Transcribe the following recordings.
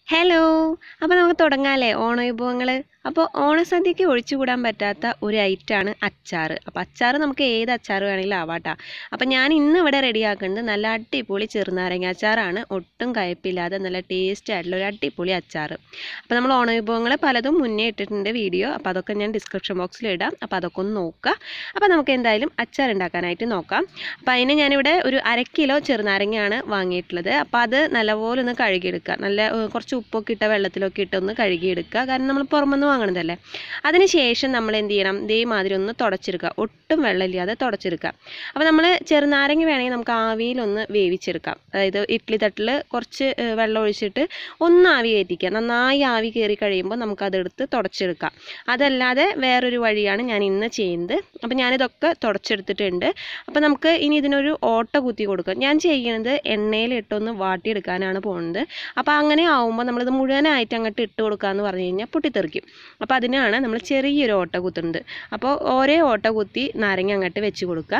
hello അപ്പോൾ നമുക്ക് തുടങ്ങാമല്ലേ ഓണ വിഭവങ്ങൾ അപ്പോൾ ഓണസദ്യക്ക് ഒഴിച്ചുകൂടാൻ പറ്റാത്ത ഒരു ഐറ്റമാണ് അച്ചാർ അപ്പോൾ അച്ചാർ നമുക്ക് ഏത് അച്ചാർ വേണമെങ്കിലും ആവാട്ടോ അപ്പോൾ ഞാൻ ഇന്ന് ഇവിടെ റെഡിയാക്കുന്നത് നല്ല അടിപൊളി ചെറുനാരങ്ങ അച്ചാറാണ് ഒട്ടും കയ്പില്ലാതെ നല്ല ടേസ്റ്റ് ആയിട്ടുള്ള ഒരു അടിപൊളി അച്ചാർ അപ്പോൾ നമ്മൾ ഓണ വിഭവങ്ങൾ പലതും മുന്നേ ഇട്ടിട്ടുണ്ട് വീഡിയോ അപ്പോൾ അതൊക്കെ ഞാൻ ഡിസ്ക്രിപ്ഷൻ ബോക്സിൽ ഇടാം അപ്പോൾ അതൊക്കെ ഒന്ന് നോക്കുക അപ്പോൾ നമുക്ക് എന്തായാലും അച്ചാർ ഉണ്ടാക്കാനായിട്ട് നോക്കാം അപ്പോൾ അതിന് ഞാനിവിടെ ഒരു അര കിലോ ചെറുനാരങ്ങയാണ് വാങ്ങിയിട്ടുള്ളത് അപ്പോൾ അത് നല്ലപോലെ ഒന്ന് കഴുകിയെടുക്കുക നല്ല ഏഹ്, കുറച്ച് ഉപ്പൊക്കെ ഇട്ട വെള്ളത്തിലൊക്കെ ഇട്ട് ഒന്ന് കഴുകിയെടുക്കുക കാരണം നമ്മൾ പുറമെന്ന് വാങ്ങണതല്ലേ അതിന് ശേഷം നമ്മൾ എന്ത് ചെയ്യണം ഇതേമാതിരി ഒന്ന് തുടച്ചെടുക്കുക ഒട്ടും വെള്ളമില്ലാതെ തുടച്ചെടുക്കുക അപ്പോൾ നമ്മൾ ചെറുനാരങ്ങ വേണമെങ്കിൽ നമുക്ക് ആവിയിലൊന്ന് വേവിച്ചെടുക്കാം അതായത് ഇഡ്ഡലി തട്ടിൽ കുറച്ച് ഏഹ്, വെള്ളം ഒഴിച്ചിട്ട് ഒന്ന് ആവി കയറ്റിക്കുക നന്നായി ആവി കയറി കഴിയുമ്പോൾ നമുക്കതെടുത്ത് തുടച്ചെടുക്കാം അതല്ലാതെ വേറൊരു വഴിയാണ് ഞാൻ ഇന്ന് ചെയ്യുന്നത് അപ്പോൾ ഞാനിതൊക്കെ തുടച്ചെടുത്തിട്ടുണ്ട് അപ്പോൾ നമുക്ക് ഇനി ഇതിനൊരു ഓട്ട കുത്തി കൊടുക്കാം ഞാൻ ചെയ്യുന്നത് എണ്ണയിലിട്ടൊന്ന് വാട്ടിയെടുക്കാനാണ് പോകുന്നത് അപ്പോൾ അങ്ങനെ ആവുമ്പോൾ നമ്മളിത് മുഴുവനായിട്ട് അങ്ങോട്ട് ഇട്ട് കൊടുക്കാമെന്ന് പറഞ്ഞു കഴിഞ്ഞാൽ പൊട്ടിത്തെറിക്കും അപ്പോൾ അതിനാണ് നമ്മൾ ചെറിയൊരു ഓട്ട കുത്തുന്നത് അപ്പോൾ ഓരോ ഓട്ട കുത്തി നാരങ്ങ അങ്ങോട്ട് വെച്ച് കൊടുക്കുക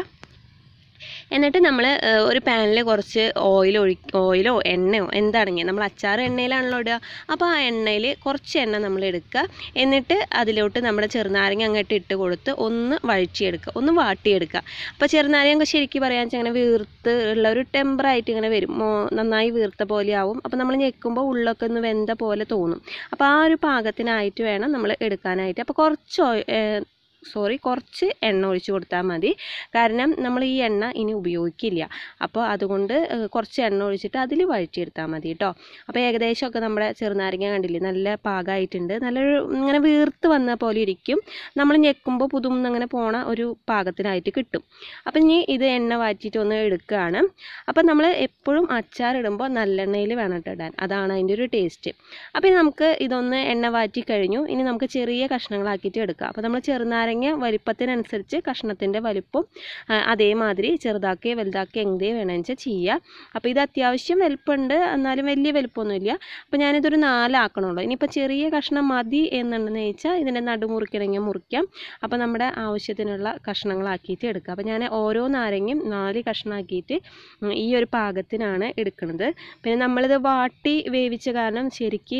എന്നിട്ട് നമ്മൾ ഒരു പാനിൽ കുറച്ച് ഓയിൽ ഒഴി ഓയിലോ എണ്ണയോ എന്താണെങ്കിൽ നമ്മൾ അച്ചാർ എണ്ണയിലാണല്ലോ ഇടുക അപ്പോൾ ആ എണ്ണയിൽ കുറച്ച് എണ്ണ നമ്മൾ എടുക്കുക എന്നിട്ട് അതിലോട്ട് നമ്മുടെ ചെറുനാരങ്ങ അങ്ങോട്ട് ഇട്ട് കൊടുത്ത് ഒന്ന് വഴിച്ചെടുക്കുക ഒന്ന് വാട്ടിയെടുക്കുക അപ്പോൾ ചെറുനാരങ്ങ ശരിക്കും പറയാൻ വെച്ചാൽ അങ്ങനെ വീർത്ത് ഉള്ള ഒരു ടെമ്പറായിട്ട് ഇങ്ങനെ വരും മോ- നന്നായി വീർത്ത പോലെ ആവും അപ്പോൾ നമ്മൾ ഞെക്കുമ്പോൾ ഉള്ളൊക്കെ ഒന്ന് വെന്ത പോലെ തോന്നും അപ്പോൾ ആ ഒരു പാകത്തിനായിട്ട് വേണം നമ്മൾ എടുക്കാനായിട്ട് അപ്പോൾ കുറച്ച് ഓ- ഏഹ് സോറി കുറച്ച് എണ്ണ ഒഴിച്ച് കൊടുത്താൽ മതി കാരണം നമ്മൾ ഈ എണ്ണ ഇനി ഉപയോഗിക്കില്ല അപ്പോൾ അതുകൊണ്ട് ഏഹ്, കുറച്ച് എണ്ണ ഒഴിച്ചിട്ട് അതിൽ വഴറ്റിയെടുത്താൽ മതി കേട്ടോ അപ്പോൾ ഏകദേശമൊക്കെ നമ്മുടെ ചെറുനാരങ്ങ കണ്ടില്ലേ നല്ല പാകമായിട്ടുണ്ട് നല്ലൊരു ഇങ്ങനെ വീർത്ത് വന്ന പോലെ ഇരിക്കും നമ്മൾ ഞെക്കുമ്പോൾ പുതും അങ്ങനെ പോണ ഒരു പാകത്തിനായിട്ട് കിട്ടും അപ്പം ഇനി ഇത് എണ്ണ വാറ്റിയിട്ട് ഒന്ന് എടുക്കുകയാണ് അപ്പം നമ്മൾ എപ്പോഴും അച്ചാർ ഇടുമ്പോൾ നല്ലെണ്ണയിൽ വേണം കേട്ടോ ഇടാൻ അതാണ് അതിൻ്റെ ഒരു ടേസ്റ്റ് അപ്പോൾ ഇനി നമുക്ക് ഇതൊന്ന് എണ്ണ വാറ്റി കഴിഞ്ഞു ഇനി നമുക്ക് ചെറിയ കഷ്ണങ്ങളാക്കിയിട്ട് എടുക്കാം അപ്പോൾ നമ്മൾ ചെറുനാരങ്ങ വലിപ്പത്തിനനുസരിച്ച് കഷ്ണത്തിൻ്റെ വലിപ്പം ആ, അതേമാതിരി ചെറുതാക്കി വലുതാക്കി എന്തേ വേണമെന്ന് വെച്ചാൽ ചെയ്യുക അപ്പോൾ ഇത് അത്യാവശ്യം വലിപ്പമുണ്ട് എന്നാലും വലിയ വലിപ്പമൊന്നുമില്ല അപ്പോൾ ഞാനിതൊരു നാലാക്കണുള്ളൂ ഇനിയിപ്പോൾ ചെറിയ കഷ്ണം മതി എന്നുണ്ടെന്ന് വെച്ചാൽ ഇതിൻ്റെ നടുമുറിക്കണമെങ്കിൽ മുറിക്കാം അപ്പോൾ നമ്മുടെ ആവശ്യത്തിനുള്ള കഷ്ണങ്ങളാക്കിയിട്ട് എടുക്കുക അപ്പോൾ ഞാൻ ഓരോ നാരങ്ങയും നാല് കഷ്ണമാക്കിയിട്ട് ഉം, ഈ ഒരു പാകത്തിനാണ് എടുക്കുന്നത് പിന്നെ നമ്മളിത് വാട്ടി വേവിച്ച കാരണം ശരിക്ക്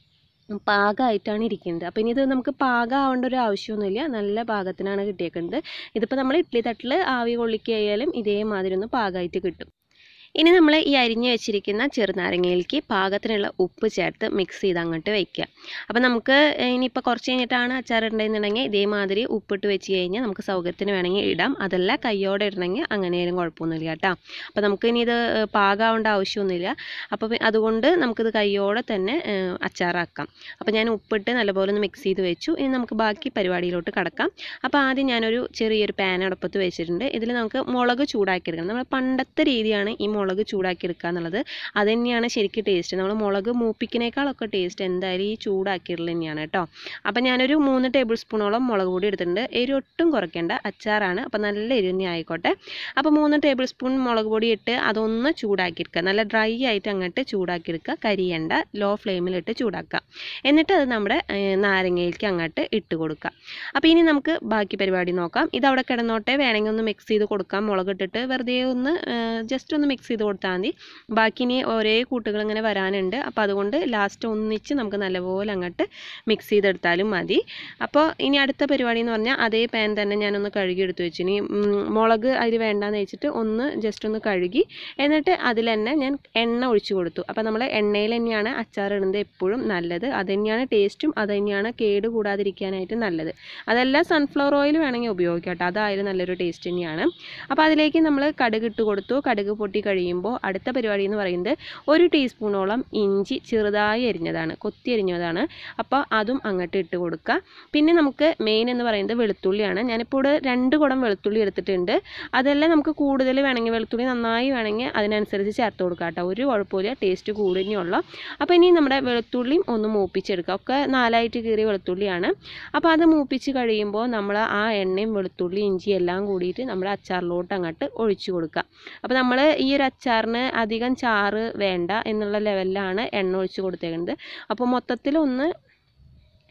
പാകമായിട്ടാണ് ഇരിക്കുന്നത് അപ്പോൾ ഇനി ഇത് നമുക്ക് പാകമാവേണ്ട ഒരു ആവശ്യമൊന്നുമില്ല നല്ല പാകത്തിനാണ് കിട്ടിയേക്കുന്നത് ഇതിപ്പോൾ നമ്മൾ ഇഡ്ഡലി തട്ടിൽ ആവി കൊള്ളിക്കുകയായാലും ഇതേമാതിരി ഒന്ന് പാകമായിട്ട് കിട്ടും ഇനി നമ്മൾ ഈ അരിഞ്ഞ് വെച്ചിരിക്കുന്ന ചെറുനാരങ്ങയിലേക്ക് പാകത്തിനുള്ള ഉപ്പ് ചേർത്ത് മിക്സ് ചെയ്ത് അങ്ങോട്ട് വയ്ക്കുക അപ്പോൾ നമുക്ക് ഇനിയിപ്പോൾ കുറച്ച് കഴിഞ്ഞിട്ടാണ് അച്ചാർ ഇടേണ്ടെന്നുണ്ടെങ്കിൽ ഇതേമാതിരി ഉപ്പിട്ട് വെച്ച് കഴിഞ്ഞാൽ നമുക്ക് സൗകര്യത്തിന് വേണമെങ്കിൽ ഇടാം അതല്ല കയ്യോടെ ഇടണമെങ്കിൽ അങ്ങനെയാലും കുഴപ്പമൊന്നുമില്ല കേട്ടോ അപ്പോൾ നമുക്ക് ഇനി ഇത് ഏഹ്, പാകമാവേണ്ട ആവശ്യമൊന്നുമില്ല അപ്പോൾ പി- അതുകൊണ്ട് നമുക്കിത് കയ്യോടെ തന്നെ ഏഹ്, അച്ചാറാക്കാം അപ്പോൾ ഞാൻ ഉപ്പിട്ട് നല്ലപോലെ ഒന്ന് മിക്സ് ചെയ്ത് വെച്ചു ഇനി നമുക്ക് ബാക്കി പരിപാടിയിലോട്ട് കടക്കാം അപ്പോൾ ആദ്യം ഞാനൊരു ചെറിയൊരു പാൻ അടുപ്പത്ത് വെച്ചിട്ടുണ്ട് ഇതിൽ നമുക്ക് മുളക് ചൂടാക്കിയെടുക്കണം നമ്മൾ പണ്ടത്തെ രീതിയാണ് ഈ മുളക് ചൂടാക്കിയെടുക്കുക എന്നുള്ളത് അത് തന്നെയാണ് ശരിക്കും ടേസ്റ്റ് നമ്മൾ മുളക് മൂപ്പിക്കിനേക്കാളൊക്കെ ടേസ്റ്റ് എന്തായാലും ഈ ചൂടാക്കിയിട്ടുള്ളത് തന്നെയാണ് കേട്ടോ അപ്പോൾ ഞാനൊരു മൂന്ന് ടേബിൾ സ്പൂണോളം മുളക് പൊടി എടുത്തിട്ടുണ്ട് എരി ഒട്ടും കുറയ്ക്കേണ്ട അച്ചാറാണ് അപ്പോൾ നല്ല എരി തന്നെ ആയിക്കോട്ടെ അപ്പോൾ മൂന്ന് ടേബിൾ സ്പൂൺ മുളക് പൊടി ഇട്ട് അതൊന്ന് ചൂടാക്കിയെടുക്കുക നല്ല ഡ്രൈ ആയിട്ട് അങ്ങോട്ട് ചൂടാക്കിയെടുക്കുക കരിയണ്ട ലോ ഫ്ലെയിമിലിട്ട് ചൂടാക്കുക എന്നിട്ട് അത് നമ്മുടെ ഏഹ്, നാരങ്ങയിലേക്ക് അങ്ങോട്ട് ഇട്ട് കൊടുക്കുക അപ്പോൾ ഇനി നമുക്ക് ബാക്കി പരിപാടി നോക്കാം ഇത് അവിടെ കിടന്നോട്ടെ വേണമെങ്കിൽ ഒന്ന് മിക്സ് ചെയ്ത് കൊടുക്കാം മുളക് ഇട്ടിട്ട് വെറുതെ ഒന്ന് ജസ്റ്റ് ഒന്ന് മിക്സ് ചെയ്ത് കൊടുത്താൽ മതി ബാക്കി ഇനി ഒരേ കൂട്ടുകൾ ഇങ്ങനെ വരാനുണ്ട് അപ്പോൾ അതുകൊണ്ട് ലാസ്റ്റ് ഒന്നിച്ച് നമുക്ക് നല്ലപോലെ അങ്ങോട്ട് മിക്സ് ചെയ്തെടുത്താലും മതി അപ്പോൾ ഇനി അടുത്ത പരിപാടി എന്ന് പറഞ്ഞാൽ അതേ പാൻ തന്നെ ഞാനൊന്ന് കഴുകി എടുത്ത് വെച്ചു ഇനി ഉം, മുളക് അതിൽ വേണ്ടാന്ന് വെച്ചിട്ട് ഒന്ന് ജസ്റ്റ് ഒന്ന് കഴുകി എന്നിട്ട് അതിൽ തന്നെ ഞാൻ എണ്ണ ഒഴിച്ചു കൊടുത്തു അപ്പോൾ നമ്മൾ എണ്ണയിൽ തന്നെയാണ് അച്ചാർ ഇടുന്നത് എപ്പോഴും നല്ലത് അത് തന്നെയാണ് ടേസ്റ്റും അത് തന്നെയാണ് കേട് കൂടാതിരിക്കാനായിട്ട് നല്ലത് അതല്ല സൺഫ്ലവർ ഓയിൽ വേണമെങ്കിൽ ഉപയോഗിക്കാം കേട്ടോ അതായാലും നല്ലൊരു ടേസ്റ്റ് തന്നെയാണ് അപ്പോൾ അതിലേക്ക് നമ്മൾ കടുക് ഇട്ട് കൊടുത്തു കടുക് പൊട്ടി കഴിയുമ്പോൾ അടുത്ത പരിപാടി എന്ന് പറയുന്നത് ഒരു ടീസ്പൂണോളം ഇഞ്ചി ചെറുതായി അരിഞ്ഞതാണ് കൊത്തി അരിഞ്ഞതാണ് അപ്പോൾ അതും അങ്ങോട്ട് ഇട്ട് കൊടുക്കുക പിന്നെ നമുക്ക് മെയിൻ എന്ന് പറയുന്നത് വെളുത്തുള്ളിയാണ് ഞാനിപ്പോൾ ഇവിടെ രണ്ട് കുടം വെളുത്തുള്ളി എടുത്തിട്ടുണ്ട് അതെല്ലാം നമുക്ക് കൂടുതൽ വേണമെങ്കിൽ വെളുത്തുള്ളി നന്നായി വേണമെങ്കിൽ അതിനനുസരിച്ച് ചേർത്ത് കൊടുക്കുക കേട്ടോ ഒരു കുഴപ്പമില്ല ടേസ്റ്റ് കൂടുന്നേയുള്ളൂ അപ്പോൾ ഇനി നമ്മുടെ വെളുത്തുള്ളിയും ഒന്ന് മൂപ്പിച്ചെടുക്കുക ഒക്കെ നാലായിട്ട് കീറിയ വെളുത്തുള്ളിയാണ് അപ്പോൾ അത് മൂപ്പിച്ച് കഴിയുമ്പോൾ നമ്മൾ ആ എണ്ണയും വെളുത്തുള്ളി ഇഞ്ചി എല്ലാം കൂടിയിട്ട് നമ്മുടെ അച്ചാറിലോട്ട് അങ്ങോട്ട് ഒഴിച്ചു കൊടുക്കുക അപ്പോൾ നമ്മൾ ഈ ഒരു അച്ചാറിന് അധികം ചാറ് വേണ്ട എന്നുള്ള ലെവലിലാണ് എണ്ണ ഒഴിച്ച് കൊടുത്തേക്കുന്നത് അപ്പോൾ മൊത്തത്തിൽ ഒന്ന്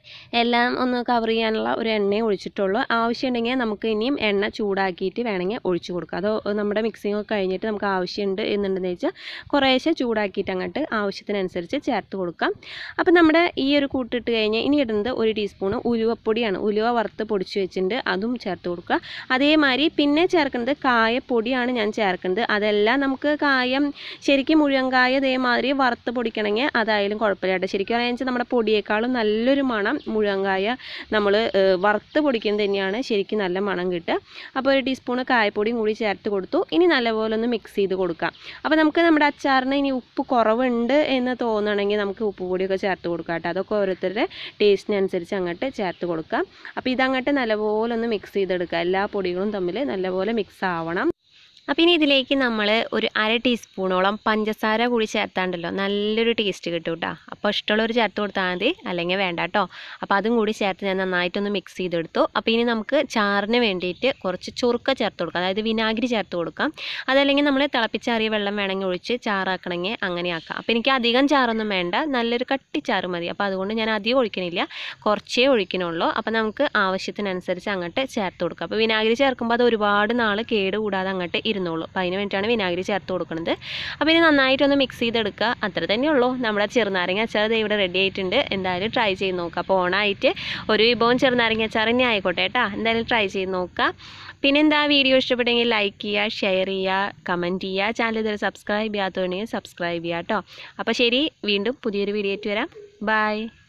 എല്ലാം ഒന്ന് കവർ ചെയ്യാനുള്ള ഒരു എണ്ണയെ ഒഴിച്ചിട്ടുള്ളൂ ആവശ്യമുണ്ടെങ്കിൽ നമുക്ക് ഇനിയും എണ്ണ ചൂടാക്കിയിട്ട് വേണമെങ്കിൽ ഒഴിച്ചു കൊടുക്കാം അതോ നമ്മുടെ മിക്സിംഗ് ഒക്കെ കഴിഞ്ഞിട്ട് നമുക്ക് ആവശ്യമുണ്ട് എന്നുണ്ടെന്ന് വെച്ചാൽ കുറേശ്ശെ ചൂടാക്കിയിട്ട് അങ്ങോട്ട് ആവശ്യത്തിനനുസരിച്ച് ചേർത്ത് കൊടുക്കാം അപ്പോൾ നമ്മുടെ ഈ ഒരു കൂട്ടിട്ട് കഴിഞ്ഞാൽ ഇനി ഇടുന്നത് ഒരു ടീസ്പൂണ് ഉലുവപ്പൊടിയാണ് ഉലുവ വറുത്ത് പൊടിച്ച് വെച്ചിട്ടുണ്ട് അതും ചേർത്ത് കൊടുക്കുക അതേമാതിരി പിന്നെ ചേർക്കുന്നത് കായപ്പൊടിയാണ് ഞാൻ ചേർക്കുന്നത് അതെല്ലാം നമുക്ക് കായം ശരിക്കും മുഴുവൻ കായ ഇതേമാതിരി വറുത്ത് പൊടിക്കണമെങ്കിൽ അതായാലും കുഴപ്പമില്ല കേട്ടോ ശരിക്കും പറയാന്ന് വെച്ചാൽ നമ്മുടെ പൊടിയേക്കാളും നല്ലൊരു മണം മുഴുവൻ കായ നമ്മൾ വറുത്ത് പൊടിക്കുന്നത് തന്നെയാണ് ശരിക്കും നല്ല മണം കിട്ടുക അപ്പോൾ ഒരു ടീസ്പൂണ് കായപ്പൊടിയും കൂടി ചേർത്ത് കൊടുത്തു ഇനി നല്ലപോലെ ഒന്ന് മിക്സ് ചെയ്ത് കൊടുക്കാം അപ്പോൾ നമുക്ക് നമ്മുടെ അച്ചാറിന് ഇനി ഉപ്പ് കുറവുണ്ട് എന്ന് തോന്നണമെങ്കിൽ നമുക്ക് ഉപ്പ് പൊടിയൊക്കെ ചേർത്ത് കൊടുക്കാം കേട്ടോ അതൊക്കെ ഓരോരുത്തരുടെ ടേസ്റ്റിനനുസരിച്ച് അങ്ങോട്ട് ചേർത്ത് കൊടുക്കാം അപ്പോൾ ഇതങ്ങോട്ട് നല്ലപോലെ ഒന്ന് മിക്സ് ചെയ്തെടുക്കുക എല്ലാ പൊടികളും തമ്മിൽ നല്ലപോലെ മിക്സ് ആവണം അപ്പോൾ ഇനി ഇതിലേക്ക് നമ്മൾ ഒരു അര ടീസ്പൂണോളം പഞ്ചസാര കൂടി ചേർത്താണ്ടല്ലോ നല്ലൊരു ടേസ്റ്റ് കിട്ടും കേട്ടോ അപ്പോൾ ഇഷ്ടമുള്ളവർ ചേർത്ത് കൊടുത്താൽ മതി അല്ലെങ്കിൽ വേണ്ട കേട്ടോ അപ്പോൾ അതും കൂടി ചേർത്ത് ഞാൻ നന്നായിട്ടൊന്ന് മിക്സ് ചെയ്തെടുത്തു അപ്പോൾ ഇനി നമുക്ക് ചാറിന് വേണ്ടിയിട്ട് കുറച്ച് ചുറുക്ക ചേർത്ത് കൊടുക്കാം അതായത് വിനാഗിരി ചേർത്ത് കൊടുക്കാം അതല്ലെങ്കിൽ നമ്മൾ തിളപ്പിച്ചാറിയ വെള്ളം വേണമെങ്കിൽ ഒഴിച്ച് ചാറാക്കണമെങ്കിൽ അങ്ങനെ ആക്കാം അപ്പോൾ എനിക്ക് അധികം ചാറൊന്നും വേണ്ട നല്ലൊരു കട്ടി ചാറ് മതി അപ്പോൾ അതുകൊണ്ട് ഞാൻ അധികം ഒഴിക്കണില്ല കുറച്ചേ ഒഴിക്കണുള്ളൂ അപ്പോൾ നമുക്ക് ആവശ്യത്തിനനുസരിച്ച് അങ്ങോട്ട് ചേർത്ത് കൊടുക്കാം അപ്പോൾ വിനാഗിരി ചേർക്കുമ്പോൾ അത് ഒരുപാട് നാൾ കേട് കൂടാതെ അങ്ങോട്ട് ഇരുന്നോളൂ അപ്പോൾ അതിന് വേണ്ടിയിട്ടാണ് വിനാഗിരി ചേർത്ത് കൊടുക്കുന്നത് അപ്പോൾ ഇനി നന്നായിട്ടൊന്ന് മിക്സ് ചെയ്തെടുക്കുക അത്ര തന്നെയുള്ളൂ നമ്മുടെ ചെറുനാരങ്ങ അച്ചാർ ദേ ഇവിടെ റെഡി ആയിട്ടുണ്ട് എന്തായാലും ട്രൈ ചെയ്ത് നോക്കുക അപ്പോൾ ഓണായിട്ട് ഒരു വിഭവം ചെറുനാരങ്ങ അച്ചാർ തന്നെ ആയിക്കോട്ടെ കേട്ടോ എന്തായാലും ട്രൈ ചെയ്ത് നോക്കുക പിന്നെ എന്താ വീഡിയോ ഇഷ്ടപ്പെട്ടെങ്കിൽ ലൈക്ക് ചെയ്യുക ഷെയർ ചെയ്യുക കമൻറ്റ് ചെയ്യുക ചാനൽ ഇതുവരെ സബ്സ്ക്രൈബ് ചെയ്യാത്തതുണ്ടെങ്കിൽ സബ്സ്ക്രൈബ് ചെയ്യുക കേട്ടോ അപ്പോൾ ശരി വീണ്ടും പുതിയൊരു വീഡിയോ ആയിട്ട് വരാം ബൈ